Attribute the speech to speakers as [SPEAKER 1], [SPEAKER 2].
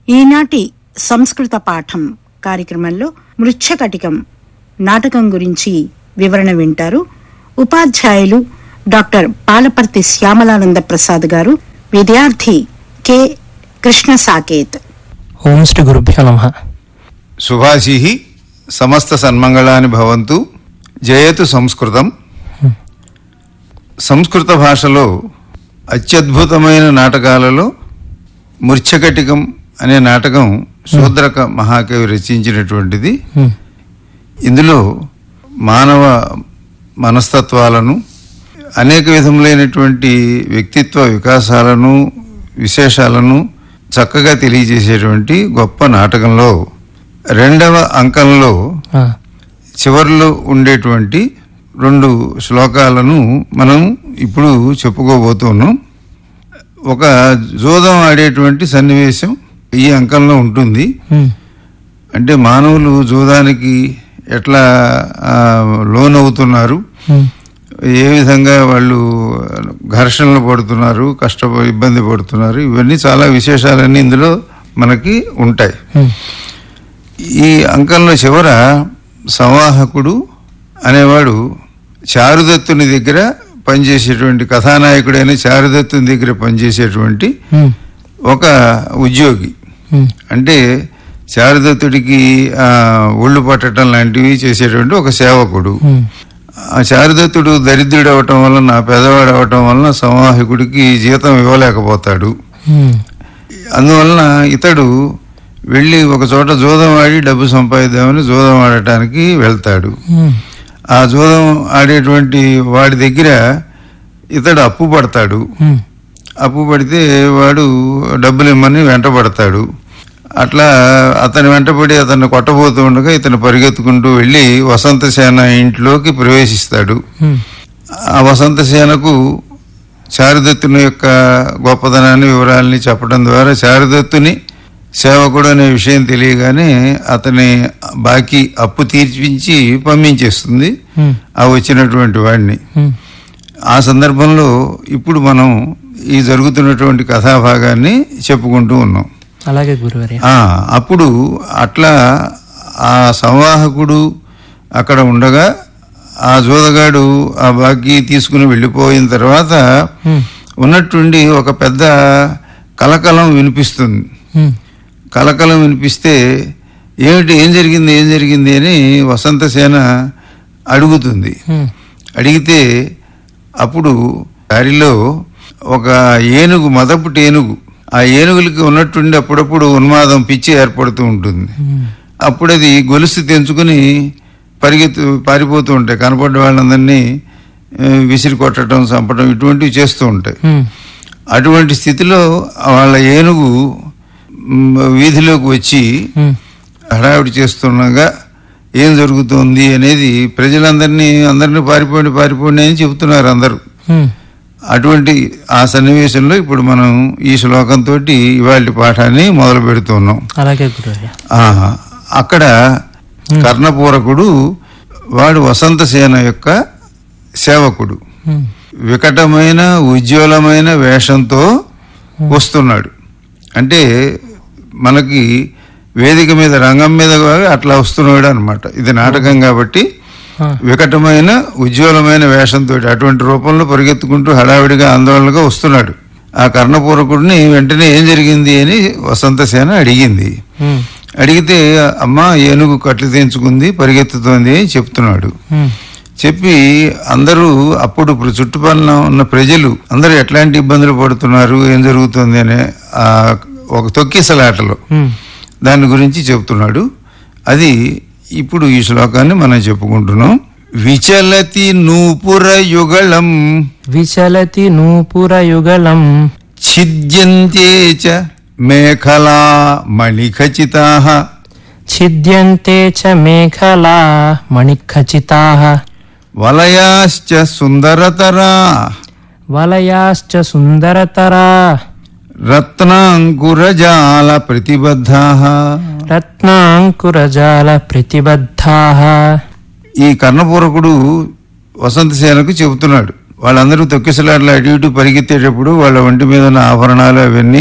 [SPEAKER 1] ఈనాటి సంస్కృత పాఠం కార్యక్రమంలో మృచ్ఛకటికం నాటకం గురించి వివరణ వింటారు ఉపాధ్యాయులు డాక్టర్ పాలపర్తి శ్యామలానంద ప్రసాద్ గారు విద్యార్థి కె కృష్ణ సాకేత్
[SPEAKER 2] ఓం శ్రీ గురుభ్యో నమ
[SPEAKER 3] శుభాశీ సమస్త సన్మంగళాని భవంతు జయతు సంస్కృతం సంస్కృత భాషలో అత్యద్భుతమైన నాటకాలలో మృచ్ఛకటికం అనే నాటకం శూద్రక మహాకవి రచించినటువంటిది ఇందులో మానవ మనస్తత్వాలను అనేక విధములైనటువంటి వ్యక్తిత్వ వికాసాలను విశేషాలను చక్కగా తెలియజేసేటువంటి గొప్ప నాటకంలో రెండవ అంకంలో
[SPEAKER 2] ఆ,
[SPEAKER 3] చివరిలో ఉండేటువంటి రెండు శ్లోకాలను మనం ఇప్పుడు చెప్పుకోబోతున్నాం ఒక జోదం ఆడేటువంటి సన్నివేశం ఈ అంకంలో ఉంటుంది
[SPEAKER 2] ఉమ్,
[SPEAKER 3] అంటే మానవులు జోదానికి ఎట్లా ఆ, లోనవుతున్నారు
[SPEAKER 2] ఉమ్,
[SPEAKER 3] ఏ విధంగా వాళ్ళు ఘర్షణలు పడుతున్నారు కష్ట ఇబ్బంది పడుతున్నారు ఇవన్నీ చాలా విశేషాలన్నీ ఇందులో మనకి ఉంటాయి
[SPEAKER 2] ఉమ్,
[SPEAKER 3] ఈ అంకంలో చివర సంవాహకుడు అనేవాడు చారుదత్తుని దగ్గర పనిచేసేటువంటి కథానాయకుడైన చారుదత్తుని దగ్గర పనిచేసేటువంటి
[SPEAKER 2] ఉమ్,
[SPEAKER 3] ఒక ఉద్యోగి
[SPEAKER 2] ఉమ్,
[SPEAKER 3] అంటే చారుదత్తుడికి ఆ, ఒళ్ళు పట్టడం లాంటివి చేసేటువంటి ఒక సేవకుడు
[SPEAKER 2] ఉమ్,
[SPEAKER 3] ఆ చారుదత్తుడు దరిద్రుడు అవటం వలన పెదవాడు అవటం వలన సంవాహకుడికి జీతం ఇవ్వలేకపోతాడు
[SPEAKER 2] ఉమ్,
[SPEAKER 3] అందువలన ఇతడు వెళ్ళి ఒక చోట జూదం ఆడి డబ్బు సంపాదిద్దామని జూదం ఆడటానికి వెళ్తాడు
[SPEAKER 2] ఉమ్,
[SPEAKER 3] ఆ జూదం ఆడేటువంటి వాడి దగ్గర ఇతడు అప్పు పడతాడు
[SPEAKER 2] ఉమ్,
[SPEAKER 3] అప్పు పడితే వాడు డబ్బులు ఇమ్మని వెంటబడతాడు అట్లా అతని వెంటబడి అతన్ని కొట్టబోతూ ఉండగా ఇతను పరిగెత్తుకుంటూ వెళ్ళి వసంతసేన ఇంట్లోకి ప్రవేశిస్తాడు
[SPEAKER 2] ఉమ్,
[SPEAKER 3] ఆ వసంత సేనకు చారుదత్తుని యొక్క గొప్పదనాన్ని వివరాలని చెప్పడం ద్వారా చారుదత్తుని సేవకుడు అనే విషయం తెలియగానే అతని బాకీ అప్పు తీర్పించి పంపించేస్తుంది
[SPEAKER 2] ఉమ్,
[SPEAKER 3] ఆ వచ్చినటువంటి వాడిని
[SPEAKER 2] ఉమ్,
[SPEAKER 3] ఆ సందర్భంలో ఇప్పుడు మనం ఈ జరుగుతున్నటువంటి కథాభాగాన్ని చెప్పుకుంటూ ఉన్నాం
[SPEAKER 2] అలాగే గురువర్య
[SPEAKER 3] ఆ, అప్పుడు అట్లా ఆ సంవాహకుడు అక్కడ ఉండగా ఆ జోదగాడు ఆ బాకీ తీసుకుని వెళ్ళిపోయిన తర్వాత
[SPEAKER 2] ఉమ్,
[SPEAKER 3] ఉన్నట్టుండి ఒక పెద్ద కలకలం వినిపిస్తుంది
[SPEAKER 2] ఉమ్,
[SPEAKER 3] కలకలం వినిపిస్తే ఏమిటి ఏం జరిగింది ఏం జరిగింది అని వసంతసేన అడుగుతుంది
[SPEAKER 2] ఉమ్,
[SPEAKER 3] అడిగితే అప్పుడు దారిలో ఒక ఏనుగు మదపుటి ఏనుగు ఆ ఏనుగులకి ఉన్నట్టుండి అప్పుడప్పుడు ఉన్మాదం పిచ్చి ఏర్పడుతూ ఉంటుంది
[SPEAKER 2] ఉమ్,
[SPEAKER 3] అప్పుడు అది గొలుసు తెంచుకుని పరిగెత్తు పారిపోతూ ఉంటాయి కనపడ్డ వాళ్ళందరినీ ఆ, విసిరి కొట్టడం చంపడం ఇటువంటివి చేస్తూ ఉంటాయి
[SPEAKER 2] ఉమ్,
[SPEAKER 3] అటువంటి స్థితిలో వాళ్ళ ఏనుగు మ్, వీధిలోకి వచ్చి
[SPEAKER 2] ఉమ్,
[SPEAKER 3] హడావిడి చేస్తుండగా ఏం జరుగుతోంది అనేది ప్రజలందరినీ అందరినీ పారిపోండి పారిపోండి అని చెబుతున్నారు అందరూ
[SPEAKER 2] ఉమ్,
[SPEAKER 3] అటువంటి ఆ సన్నివేశంలో ఇప్పుడు మనం ఈ శ్లోకంతో ఇవాళ పాఠాన్ని మొదలు పెడుతున్నాం
[SPEAKER 2] అలాగే గురువర్య
[SPEAKER 3] ఆ, అక్కడ కర్ణపూరకుడు వాడు వసంతసేన యొక్క సేవకుడు
[SPEAKER 2] ఉమ్,
[SPEAKER 3] వికటమైన ఉజ్వలమైన వేషంతో వస్తున్నాడు అంటే మనకి వేదిక మీద రంగం మీద కూడా అట్లా వస్తున్నాడు అనమాట ఇది నాటకం కాబట్టి
[SPEAKER 2] ఆ,
[SPEAKER 3] వికటమైన ఉజ్వలమైన వేషంతో అటువంటి రూపంలో పరిగెత్తుకుంటూ హడావిడిగా ఆందోళనగా వస్తున్నాడు ఆ కర్ణపూరకుడిని వెంటనే ఏం జరిగింది అని వసంతసేన అడిగింది
[SPEAKER 2] ఉమ్,
[SPEAKER 3] అడిగితే అమ్మ ఏనుగు కట్లు తెంచుకుంది పరిగెత్తుతోంది అని చెప్తున్నాడు
[SPEAKER 2] ఉమ్,
[SPEAKER 3] చెప్పి అందరూ అప్పుడు ఇప్పుడు చుట్టుపక్కల ఉన్న ప్రజలు అందరూ ఎట్లాంటి ఇబ్బందులు పడుతున్నారు ఏం జరుగుతుంది అనే ఆ ఒక తొక్కిసలాటలో
[SPEAKER 2] ఉమ్,
[SPEAKER 3] దాని గురించి చెప్తున్నాడు అది ఇప్పుడు ఈ శ్లోకాన్ని మనం చెప్పుకుంటున్నాం విచలతి నూపుర యుగళం
[SPEAKER 2] విచలతి నూపురయుగళం
[SPEAKER 3] ఛిద్యంతే చ మేఖలా మణిఖచితా
[SPEAKER 2] ఛిద్యంతే చ మేఖలా మణిఖచితాః
[SPEAKER 3] వలయాశ్చ సుందరతరా
[SPEAKER 2] వలయాశ్చ సుందరతరా
[SPEAKER 3] రత్నాంకురజాల ప్రతిబద్ధా
[SPEAKER 2] రత్నాంకురజాల ప్రతిబద్ధాః
[SPEAKER 3] ఈ కర్ణపూరకుడు వసంతసేనకు చెబుతున్నాడు వాళ్ళందరూ తొక్కిసలాట్ల అటు ఇటు పరిగెత్తేటప్పుడు వాళ్ళ ఒంటి మీద ఉన్న ఆభరణాలు అవన్నీ